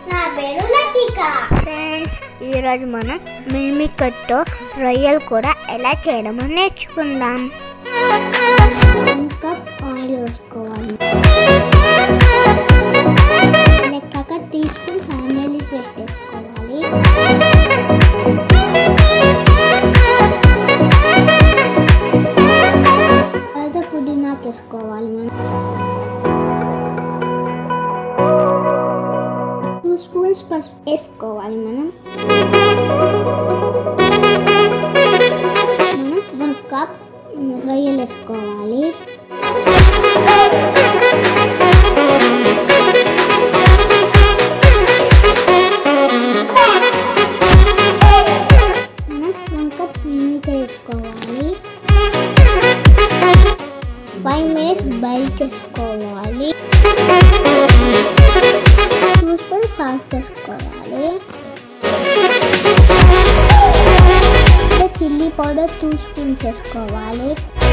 నా పేరు లతిక ఫ్రెండ్స్ ఈరోజు మనం మిల్మికట్తో రొయ్యలు కూడా ఎలా చేయడమో నేర్చుకుందాం వన్ కప్ ఆయిల్ వేసుకోవాలి లెక్కక టీ స్పూన్ ఫ్యామిలీ పేస్ట్ వేసుకోవాలి తర్వాత పుదీనాకు వేసుకోవాలి మనం టూ స్పూన్స్ పసుపు వేసుకోవాలి మనం మనం వన్ కప్ రొయ్యలు వేసుకోవాలి మనం వన్ కప్ నీళ్ళ వేసుకోవాలి ఫైవ్ మినిట్స్ బాయిల్ చేసుకోవాలి టూ స్పూన్ సాల్ట్ వేసుకోవాలి చిల్లీ పౌడర్ టూ స్పూన్స్ వేసుకోవాలి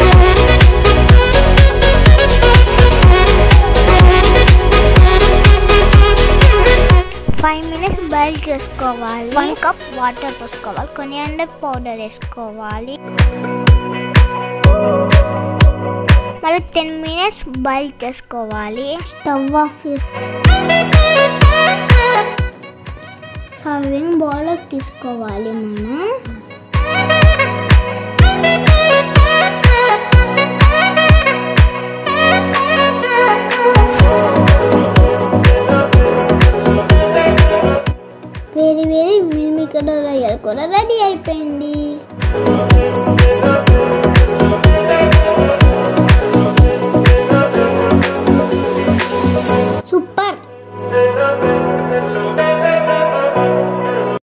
ఫైవ్ మినిట్స్ బాయిల్ చేసుకోవాలి వన్ కప్ వాటర్ పోసుకోవాలి కొనియాండర్ పౌడర్ వేసుకోవాలి మళ్ళీ టెన్ మినిట్స్ బాయిల్ చేసుకోవాలి స్టవ్ ఆఫ్ సర్వింగ్ బౌల్ తీసుకోవాలి మనం వేడి వేడి మిల్మికడ రొయ్యలు కూడా రెడీ అయిపోయింది